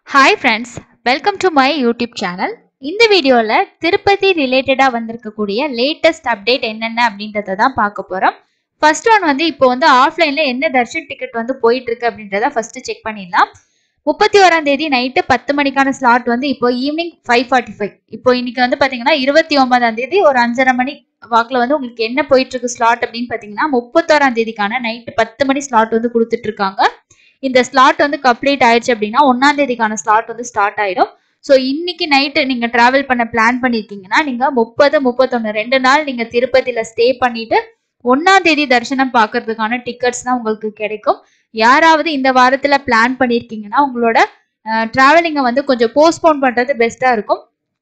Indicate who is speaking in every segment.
Speaker 1: hi friends welcome to my YouTube channel இந்த வீடியோவில் திருப்பதி ரிலேட்டடாக வந்திருக்கக்கூடிய லேட்டஸ்ட் அப்டேட் என்னென்ன அப்படின்றத தான் பார்க்க போகிறோம் ஃபர்ஸ்ட் ஒன் வந்து இப்போ வந்து ஆஃப்லைனில் என்ன தர்ஷன் டிக்கெட் வந்து போயிட்டு இருக்கு அப்படின்றத ஃபர்ஸ்ட் செக் பண்ணிடலாம் முப்பத்தி ஓராம் தேதி நைட்டு பத்து மணிக்கான ஸ்லாட் வந்து இப்போ ஈவினிங் ஃபைவ் ஃபார்ட்டி ஃபைவ் இப்போ இன்னைக்கு வந்து பார்த்தீங்கன்னா இருபத்தி ஒன்பதாம் தேதி ஒரு அஞ்சரை மணி வாக்கில் வந்து உங்களுக்கு என்ன போயிட்டு இருக்கு ஸ்லாட் அப்படின்னு பார்த்தீங்கன்னா முப்பத்தோராம் தேதிக்கான நைட்டு பத்து மணி ஸ்லாட் வந்து கொடுத்துட்டு இருக்காங்க இந்த ஸ்லாட் வந்து கம்ப்ளீட் ஆயிடுச்சு அப்படின்னா ஒன்னாம் தேதிக்கான ஸ்லாட் வந்து ஸ்டார்ட் ஆயிடும் ஸோ இன்னைக்கு நைட்டு நீங்க டிராவல் பண்ண பிளான் பண்ணிருக்கீங்கன்னா நீங்க முப்பது முப்பத்தொன்னு ரெண்டு நாள் நீங்க திருப்பதியில ஸ்டே பண்ணிட்டு ஒன்னாம் தேதி தரிசனம் பார்க்கறதுக்கான டிக்கெட்ஸ் தான் உங்களுக்கு கிடைக்கும் யாராவது இந்த வாரத்துல பிளான் பண்ணிருக்கீங்கன்னா உங்களோட டிராவலிங்கை வந்து கொஞ்சம் போஸ்ட்போன் பண்றது பெஸ்டா இருக்கும்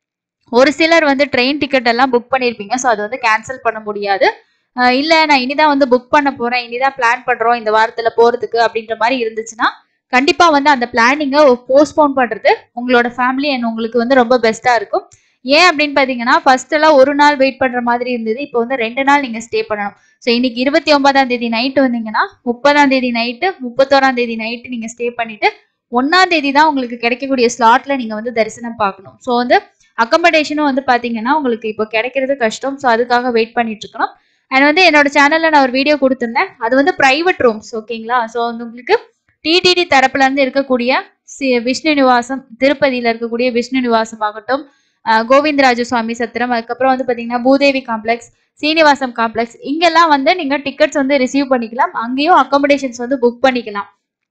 Speaker 1: ஒரு சிலர் வந்து ட்ரெயின் டிக்கெட் எல்லாம் புக் பண்ணியிருப்பீங்க ஸோ அது வந்து கேன்சல் பண்ண முடியாது அஹ் இல்ல நான் இனிதான் வந்து புக் பண்ண போறேன் இனிதான் பிளான் பண்றோம் இந்த வாரத்துல போறதுக்கு அப்படின்ற மாதிரி இருந்துச்சுன்னா கண்டிப்பா வந்து அந்த பிளானிங்கை போஸ்ட்போன் பண்றது உங்களோட ஃபேமிலி அண்ட் உங்களுக்கு வந்து ரொம்ப பெஸ்டா இருக்கும் ஏன் அப்படின்னு பாத்தீங்கன்னா ஃபர்ஸ்ட் எல்லாம் ஒரு நாள் வெயிட் பண்ற மாதிரி இருந்தது இப்போ வந்து ரெண்டு நாள் நீங்க ஸ்டே பண்ணணும் ஸோ இன்னைக்கு இருபத்தி ஒன்பதாம் தேதி நைட்டு வந்தீங்கன்னா முப்பதாம் தேதி நைட்டு முப்பத்தோராம் தேதி நைட்டு நீங்க ஸ்டே பண்ணிட்டு ஒன்னாம் தேதி தான் உங்களுக்கு கிடைக்கக்கூடிய ஸ்லாட்ல நீங்க வந்து தரிசனம் பார்க்கணும் ஸோ வந்து அக்கமடேஷனும் வந்து பாத்தீங்கன்னா உங்களுக்கு இப்போ கிடைக்கிறது கஷ்டம் ஸோ அதுக்காக வெயிட் பண்ணிட்டு இருக்கணும் அண்ட் வந்து என்னோட சேனல்ல நான் ஒரு வீடியோ கொடுத்துருந்தேன் அது வந்து பிரைவேட் ரூம்ஸ் ஓகேங்களா ஸோ வந்து உங்களுக்கு டிடிடி தரப்புல இருந்து இருக்கக்கூடிய சி- விஷ்ணு நிவாசம் திருப்பதியில இருக்கக்கூடிய விஷ்ணு நிவாசம் ஆகட்டும் அஹ் கோவிந்தராஜ சுவாமி சத்திரம் அதுக்கப்புறம் வந்து பாத்தீங்கன்னா பூதேவி காம்ப்ளெக்ஸ் சீனிவாசம் காம்ப்ளெக்ஸ் இங்கெல்லாம் வந்து நீங்க டிக்கெட்ஸ் வந்து ரிசீவ் பண்ணிக்கலாம் அங்கேயும் அக்காமடேஷன்ஸ் வந்து புக் பண்ணிக்கலாம்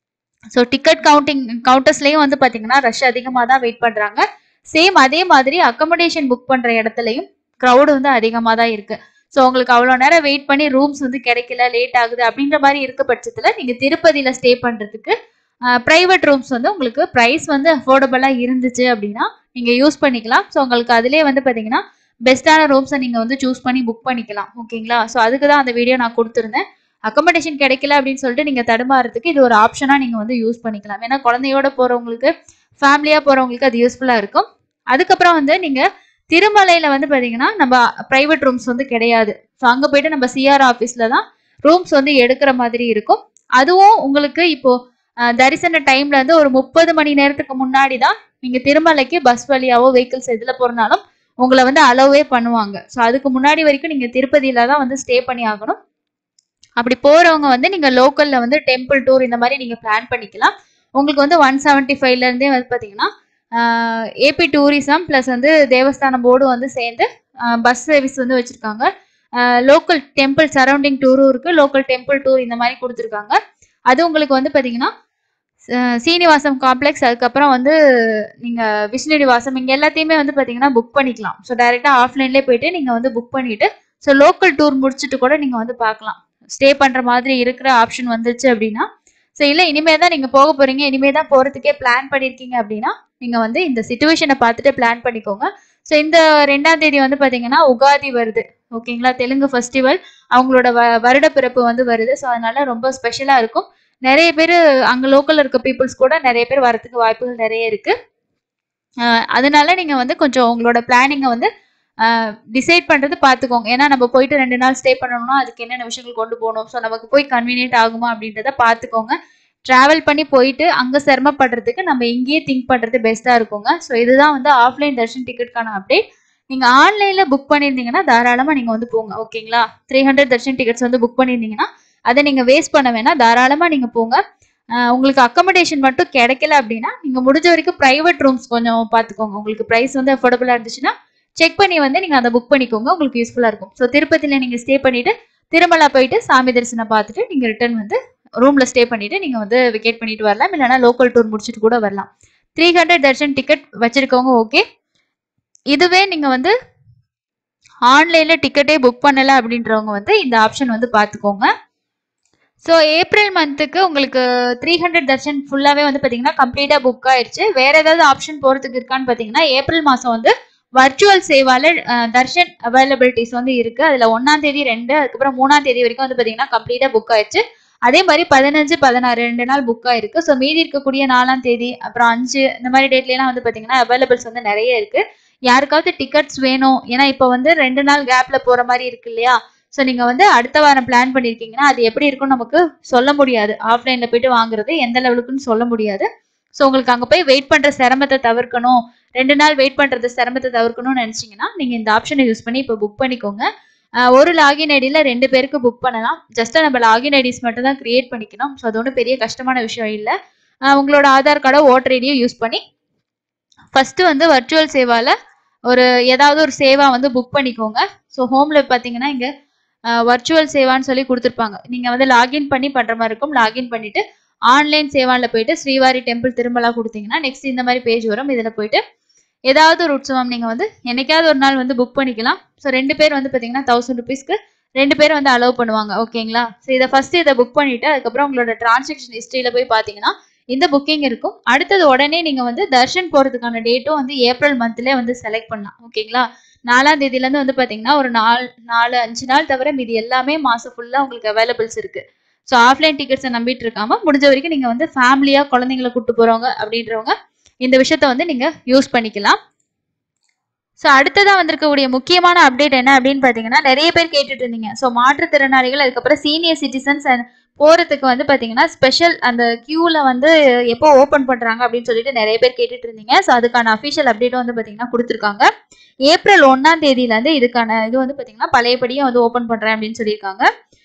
Speaker 1: ஸோ டிக்கெட் கவுண்டிங் கவுண்டர்ஸ்லயும் வந்து பாத்தீங்கன்னா ரஷ் அதிகமாக தான் வெயிட் பண்றாங்க சேம் அதே மாதிரி அக்கமடேஷன் புக் பண்ற இடத்துலயும் க்ரௌடு வந்து அதிகமாக தான் இருக்கு ஸோ உங்களுக்கு அவ்வளோ நேரம் வெயிட் பண்ணி ரூம்ஸ் வந்து கிடைக்கல லேட் ஆகுது அப்படின்ற மாதிரி இருக்க பட்சத்தில் நீங்கள் திருப்பதியில் ஸ்டே பண்ணுறதுக்கு ப்ரைவேட் ரூம்ஸ் வந்து உங்களுக்கு ப்ரைஸ் வந்து அஃபோர்டபுளாக இருந்துச்சு அப்படின்னா நீங்கள் யூஸ் பண்ணிக்கலாம் ஸோ உங்களுக்கு அதிலே வந்து பார்த்தீங்கன்னா பெஸ்ட்டான ரூம்ஸை நீங்கள் வந்து சூஸ் பண்ணி புக் பண்ணிக்கலாம் ஓகேங்களா ஸோ அதுக்கு தான் அந்த வீடியோ நான் கொடுத்துருந்தேன் அக்கமடேஷன் கிடைக்கல அப்படின்னு சொல்லிட்டு நீங்கள் தடுமாறதுக்கு இது ஒரு ஆப்ஷனாக நீங்கள் வந்து யூஸ் பண்ணிக்கலாம் ஏன்னா குழந்தையோட போகிறவங்களுக்கு ஃபேமிலியாக போகிறவங்களுக்கு அது யூஸ்ஃபுல்லாக இருக்கும் அதுக்கப்புறம் வந்து நீங்கள் திருமலையில வந்து பாத்தீங்கன்னா நம்ம பிரைவேட் ரூம்ஸ் வந்து கிடையாது ஸோ அங்க போயிட்டு நம்ம சிஆர் ஆஃபீஸ்ல தான் ரூம்ஸ் வந்து எடுக்கிற மாதிரி இருக்கும் அதுவும் உங்களுக்கு இப்போ அஹ், தரிசன டைம்ல இருந்து ஒரு முப்பது மணி நேரத்துக்கு முன்னாடி தான் நீங்க திருமலைக்கு பஸ் வழியாவோ வெஹிக்கிள்ஸ் எதுல போறனாலும் உங்களை வந்து அலோவே பண்ணுவாங்க ஸோ அதுக்கு முன்னாடி வரைக்கும் நீங்க திருப்பதியில தான் வந்து ஸ்டே பண்ணி ஆகணும் அப்படி போறவங்க வந்து நீங்க லோக்கல்ல வந்து டெம்பிள் டூர் இந்த மாதிரி நீங்க பிளான் பண்ணிக்கலாம் உங்களுக்கு வந்து ஒன் செவன்ட்டி ஃபைவ்ல இருந்தே வந்து பாத்தீங்கன்னா ஏபி டூரிசம் ப்ளஸ் வந்து தேவஸ்தானம் போர்டு வந்து சேர்ந்து பஸ் சர்வீஸ் வந்து வச்சிருக்காங்க லோக்கல் டெம்பிள் சரௌண்டிங் டூரும் இருக்கு லோக்கல் டெம்பிள் டூர் இந்த மாதிரி கொடுத்துருக்காங்க அது உங்களுக்கு வந்து பாத்தீங்கன்னா அஹ் சீனிவாசம் காம்ப்ளெக்ஸ் அதுக்கப்புறம் வந்து நீங்க விஷ்ணு நிவாசம் இங்க எல்லாத்தையுமே வந்து பாத்தீங்கன்னா புக் பண்ணிக்கலாம் ஸோ டைரக்டா ஆஃப்லைன்லேயே போயிட்டு நீங்க வந்து புக் பண்ணிட்டு ஸோ லோக்கல் டூர் முடிச்சுட்டு கூட நீங்க வந்து பார்க்கலாம் ஸ்டே பண்ற மாதிரி இருக்கிற ஆப்ஷன் வந்துச்சு அப்படின்னா ஸோ இல்லை இனிமே தான் நீங்க போக போறீங்க இனிமே தான் போறதுக்கே பிளான் பண்ணிருக்கீங்க அப்படின்னா நீங்க வந்து இந்த சுச்சுவேஷனை பார்த்துட்டு பிளான் பண்ணிக்கோங்க ஸோ இந்த ரெண்டாம் தேதி வந்து பாத்தீங்கன்னா உகாதி வருது ஓகேங்களா தெலுங்கு ஃபெஸ்டிவல் அவங்களோட வ வருட பிறப்பு வந்து வருது ஸோ அதனால ரொம்ப ஸ்பெஷலா இருக்கும் நிறைய பேர் அங்க லோக்கல்ல இருக்க பீப்புள்ஸ் கூட நிறைய பேர் வரதுக்கு வாய்ப்புகள் நிறைய இருக்கு அஹ் அதனால நீங்க வந்து கொஞ்சம் உங்களோட பிளானிங்கை வந்து டிசைட் பண்றது பார்த்துக்கோங்க ஏன்னா நம்ம போயிட்டு ரெண்டு நாள் ஸ்டே பண்ணணும்னா அதுக்கு என்னென்ன விஷயங்கள் கொண்டு போகணும் ஸோ நமக்கு போய் கன்வீனியன்ட் ஆகுமா அப்படின்றத பார்த்துக்கோங்க டிராவல் பண்ணி போயிட்டு அங்க சிரமப்படுறதுக்கு நம்ம இங்கேயே திங்க் பண்றது பெஸ்டா இருக்குங்க ஸோ இதுதான் வந்து ஆஃப்லைன் தர்ஷன் டிக்கெட்கான அப்டேட் நீங்க ஆன்லைன்ல புக் பண்ணியிருந்தீங்கன்னா தாராளமா நீங்க வந்து போங்க ஓகேங்களா த்ரீ ஹண்ட்ரட் தர்ஷன் டிக்கெட்ஸ் வந்து புக் பண்ணியிருந்தீங்கன்னா அதை நீங்க வேஸ்ட் பண்ண வேணாம் தாராளமா நீங்க போங்க அஹ் உங்களுக்கு அக்கமடேஷன் மட்டும் கிடைக்கல அப்படின்னா நீங்க முடிஞ்ச வரைக்கும் பிரைவேட் ரூம்ஸ் கொஞ்சம் பார்த்துக்கோங்க உங்களுக்கு ப்ரைஸ் வந்து அஃபோர்டபுளா இருந்துச்சுன்னா செக் பண்ணி வந்து நீங்க அதை புக் பண்ணிக்கோங்க உங்களுக்கு யூஸ்ஃபுல்லா இருக்கும் ஸோ திருப்பதியில நீங்க ஸ்டே பண்ணிட்டு திருமலா போயிட்டு சாமி தரிசனம் பார்த்துட்டு நீங்க ரிட்டர்ன் வந்து ரூம்ல ஸ்டே பண்ணிட்டு நீங்க வந்து விக்கெட் பண்ணிட்டு வரலாம் இல்லைன்னா லோக்கல் டூர் முடிச்சுட்டு கூட வரலாம் த்ரீ ஹண்ட்ரட் தர்ஷன் டிக்கெட் வச்சிருக்கவங்க ஓகே இதுவே நீங்க வந்து ஆன்லைன்ல டிக்கெட்டே புக் பண்ணல அப்படின்றவங்க வந்து இந்த ஆப்ஷன் வந்து பார்த்துக்கோங்க ஸோ ஏப்ரல் மந்த்துக்கு உங்களுக்கு த்ரீ ஹண்ட்ரட் தர்ஷன் ஃபுல்லாகவே வந்து பார்த்தீங்கன்னா கம்ப்ளீட்டாக புக் ஆயிடுச்சு வேற ஏதாவது ஆப்ஷன் போகிறதுக்கு இருக்கான்னு பார்த்தீங்கன்னா ஏப்ரல் மாதம் வந்து வர்ச்சுவல் சேவால அஹ், தர்ஷன் அவைலபிலிட்டிஸ் வந்து இருக்கு அதில் ஒன்றாம் தேதி ரெண்டு அதுக்கப்புறம் மூணாம் தேதி வரைக்கும் வந்து பார்த்தீங்கன்னா கம்ப்ளீட்டாக புக் ஆயிடுச்சு அதே மாதிரி பதினஞ்சு பதினாறு ரெண்டு நாள் புக் ஆயிருக்கு ஸோ மீதி இருக்கக்கூடிய நாலாம் தேதி அப்புறம் அஞ்சு இந்த மாதிரி டேட்லாம் வந்து பார்த்தீங்கன்னா அவைலபிள்ஸ் வந்து நிறைய இருக்கு யாருக்காவது டிக்கெட்ஸ் வேணும் ஏன்னா இப்போ வந்து ரெண்டு நாள் கேப்ல போற மாதிரி இருக்கு இல்லையா ஸோ நீங்க வந்து அடுத்த வாரம் பிளான் பண்ணிருக்கீங்கன்னா அது எப்படி இருக்கும்னு நமக்கு சொல்ல முடியாது ஆஃப்லைன்ல போயிட்டு வாங்குறது எந்த லெவலுக்குன்னு சொல்ல முடியாது ஸோ உங்களுக்கு அங்கே போய் வெயிட் பண்ணுற சிரமத்தை தவிர்க்கணும் ரெண்டு நாள் வெயிட் பண்ணுறது சிரமத்தை தவிர்க்கணும்னு நினச்சிங்கன்னா நீங்கள் இந்த ஆப்ஷனை யூஸ் பண்ணி இப்போ புக் பண்ணிக்கோங்க ஆஹ் ஒரு லாகின் ஐடியில் ரெண்டு பேருக்கு புக் பண்ணலாம் ஜஸ்ட் நம்ம லாகின் ஐடிஸ் மட்டும் தான் கிரியேட் பண்ணிக்கணும் ஸோ அது ஒன்றும் பெரிய கஷ்டமான விஷயம் இல்லை உங்களோட ஆதார் கார்டோ ஓட்டர் ஐடியோ யூஸ் பண்ணி ஃபஸ்ட்டு வந்து வர்ச்சுவல் சேவால ஒரு ஏதாவது ஒரு சேவா வந்து புக் பண்ணிக்கோங்க ஸோ ஹோமில் பார்த்தீங்கன்னா இங்கே வர்ச்சுவல் சேவான்னு சொல்லி கொடுத்துருப்பாங்க நீங்கள் வந்து லாகின் பண்ணி பண்ணுற மாதிரி இருக்கும் லாகின் பண்ணிட்டு ஆன்லைன் சேவானில் போயிட்டு ஸ்ரீவாரி டெம்பிள் திருமலா கொடுத்தீங்கன்னா நெக்ஸ்ட் இந்த மாதிரி பேஜ் வரும் இதில் போயிட்டு ஏதாவது ஒரு உற்சவம் நீங்கள் வந்து என்னைக்காவது ஒரு நாள் வந்து புக் பண்ணிக்கலாம் ஸோ ரெண்டு பேர் வந்து பார்த்தீங்கன்னா தௌசண்ட் ருபீஸ்க்கு ரெண்டு பேர் வந்து அலோவ் பண்ணுவாங்க ஓகேங்களா ஸோ இதை ஃபர்ஸ்ட் இதை புக் பண்ணிட்டு அதுக்கப்புறம் உங்களோட டிரான்சாக்ஷன் ஹிஸ்ட்ரியில் போய் பார்த்தீங்கன்னா இந்த புக்கிங் இருக்கும் அடுத்தது உடனே நீங்கள் வந்து தர்ஷன் போகிறதுக்கான டேட்டும் வந்து ஏப்ரல் மந்த்லேயே வந்து செலக்ட் பண்ணலாம் ஓகேங்களா நாலாம் தேதியிலேருந்து வந்து பார்த்தீங்கன்னா ஒரு நாலு நாலு அஞ்சு நாள் தவிர மீதி எல்லாமே மாதம் ஃபுல்லாக உங்களுக்கு அவைலபிள்ஸ் இருக்குது ஸோ ஆஃப்லைன் டிக்கெட்ஸை நம்பிட்டு இருக்காம முடிஞ்ச வரைக்கும் நீங்கள் வந்து ஃபேமிலியாக குழந்தைங்களை கூட்டு போகிறவங்க அப்படின்றவங்க இந்த விஷயத்த வந்து நீங்கள் யூஸ் பண்ணிக்கலாம் ஸோ அடுத்ததாக வந்திருக்கக்கூடிய முக்கியமான அப்டேட் என்ன அப்படின்னு பார்த்தீங்கன்னா நிறைய பேர் கேட்டுட்டு இருந்தீங்க ஸோ மாற்றுத்திறனாளிகள் அதுக்கப்புறம் சீனியர் சிட்டிசன்ஸ் அண்ட் போகிறதுக்கு வந்து பார்த்தீங்கன்னா ஸ்பெஷல் அந்த க்யூவில் வந்து எப்போ ஓப்பன் பண்ணுறாங்க அப்படின்னு சொல்லிட்டு நிறைய பேர் கேட்டுட்டு இருந்தீங்க ஸோ அதுக்கான அஃபிஷியல் அப்டேட்டும் வந்து பார்த்தீங்கன்னா கொடுத்துருக்காங்க ஏப்ரல் ஒன்றாம் தேதியிலேருந்து இதுக்கான இது வந்து பார்த்தீங்கன்னா பழையபடியும் வந்து ஓப்பன் பண்ணுறேன் அப்படின்னு சொல்லியிருக்காங்க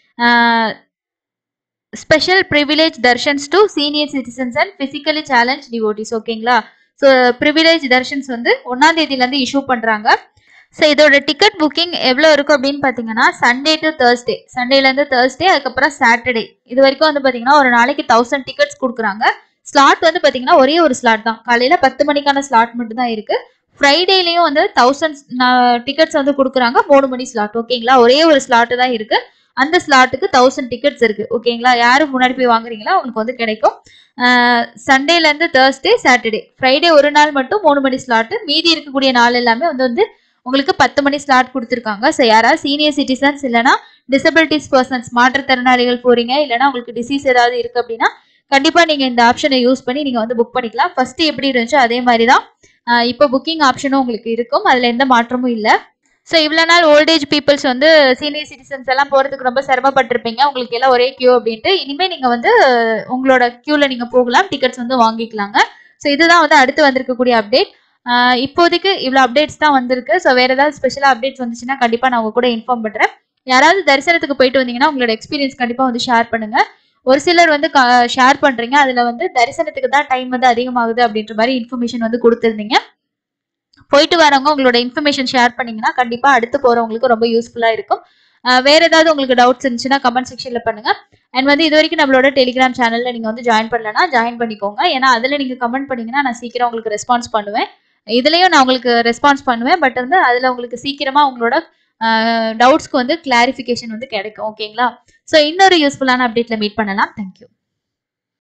Speaker 1: special privilege darshans to senior citizens and physically challenge devotees ஓகேங்களா ஸோ ப்ரிவிலேஜ் தர்ஷன்ஸ் வந்து ஒன்றாம் தேதியிலேருந்து இஷ்யூ பண்ணுறாங்க ஸோ இதோட டிக்கெட் புக்கிங் எவ்வளோ இருக்கும் அப்படின்னு பார்த்தீங்கன்னா சண்டே டு தேர்ஸ்டே சண்டேலேருந்து தேர்ஸ்டே அதுக்கப்புறம் சாட்டர்டே இது வரைக்கும் வந்து பார்த்தீங்கன்னா ஒரு நாளைக்கு தௌசண்ட் டிக்கெட்ஸ் கொடுக்குறாங்க ஸ்லாட் வந்து பார்த்தீங்கன்னா ஒரே ஒரு ஸ்லாட் தான் காலையில் பத்து மணிக்கான ஸ்லாட் மட்டும் தான் இருக்குது ஃப்ரைடேலையும் வந்து தௌசண்ட் டிக்கெட்ஸ் வந்து கொடுக்குறாங்க மூணு மணி ஸ்லாட் ஓகேங்களா ஒரே ஒரு ஸ்லாட்டு தான் இருக்குது அந்த ஸ்லாட்டுக்கு தௌசண்ட் டிக்கெட்ஸ் இருக்கு ஓகேங்களா யாரு முன்னாடி போய் வாங்குறீங்களோ அவங்களுக்கு வந்து கிடைக்கும் சண்டேலேருந்து தேர்ஸ்டே சாட்டர்டே ஃப்ரைடே ஒரு நாள் மட்டும் மூணு மணி ஸ்லாட்டு மீதி இருக்கக்கூடிய நாள் எல்லாமே வந்து வந்து உங்களுக்கு பத்து மணி ஸ்லாட் கொடுத்துருக்காங்க ஸோ யாராவது சீனியர் சிட்டிசன்ஸ் இல்லைனா டிசபிலிட்டிஸ் பர்சன்ஸ் மாற்றுத்திறனாளிகள் போறீங்க இல்லைனா உங்களுக்கு டிசீஸ் ஏதாவது இருக்கு அப்படின்னா கண்டிப்பாக நீங்கள் இந்த ஆப்ஷனை யூஸ் பண்ணி நீங்கள் வந்து புக் பண்ணிக்கலாம் ஃபர்ஸ்ட் எப்படி இருந்துச்சோ அதே மாதிரி தான் இப்போ புக்கிங் ஆப்ஷனும் உங்களுக்கு இருக்கும் அதில் எந்த மாற்றமும் இல்லை ஸோ இவ்வளோ நாள் ஓல்டேஜ் பீப்புள்ஸ் வந்து சீனியர் சிட்டிசன்ஸ் எல்லாம் போகிறதுக்கு ரொம்ப சிரமப்பட்டிருப்பீங்க உங்களுக்கு எல்லாம் ஒரே கியூ அப்படின்ட்டு இனிமேல் நீங்கள் வந்து உங்களோட க்யூவில் நீங்கள் போகலாம் டிக்கெட்ஸ் வந்து வாங்கிக்கலாங்க ஸோ இதுதான் வந்து அடுத்து வந்திருக்கக்கூடிய அப்டேட் இப்போதைக்கு இவ்வளோ அப்டேட்ஸ் தான் வந்திருக்கு ஸோ வேறு ஏதாவது ஸ்பெஷலாக அப்டேட்ஸ் வந்துச்சுன்னா கண்டிப்பாக நான் உங்க கூட இன்ஃபார்ம் பண்ணுறேன் யாராவது தரிசனத்துக்கு போயிட்டு வந்தீங்கன்னா உங்களோட எக்ஸ்பீரியன்ஸ் கண்டிப்பாக வந்து ஷேர் பண்ணுங்கள் ஒரு சிலர் வந்து ஷேர் பண்ணுறீங்க அதில் வந்து தரிசனத்துக்கு தான் டைம் வந்து அதிகமாகுது அப்படின்ற மாதிரி இன்ஃபர்மேஷன் வந்து கொடுத்துருந்தீங்க போயிட்டு வரவங்க உங்களோட இன்ஃபர்மேஷன் ஷேர் பண்ணீங்கன்னா கண்டிப்பாக அடுத்து போகிறவங்களுக்கு ரொம்ப யூஸ்ஃபுல்லாக இருக்கும் வேற ஏதாவது உங்களுக்கு டவுட்ஸ் இருந்துச்சுன்னா கமெண்ட் செக்ஷனில் பண்ணுங்க அண்ட் வந்து இது வரைக்கும் நம்மளோட டெலிகிராம் சேனலில் நீங்கள் வந்து ஜாயின் பண்ணலன்னா ஜாயின் பண்ணிக்கோங்க ஏன்னா அதில் நீங்கள் கமெண்ட் பண்ணீங்கன்னா நான் சீக்கிரம் உங்களுக்கு ரெஸ்பான்ஸ் பண்ணுவேன் இதுலேயும் நான் உங்களுக்கு ரெஸ்பான்ஸ் பண்ணுவேன் பட் வந்து அதில் உங்களுக்கு சீக்கிரமாக உங்களோட டவுட்ஸ்க்கு வந்து கிளாரிஃபிகேஷன் வந்து கிடைக்கும் ஓகேங்களா ஸோ இன்னொரு யூஸ்ஃபுல்லான அப்டேட்டில் மீட் பண்ணலாம் தேங்க்யூ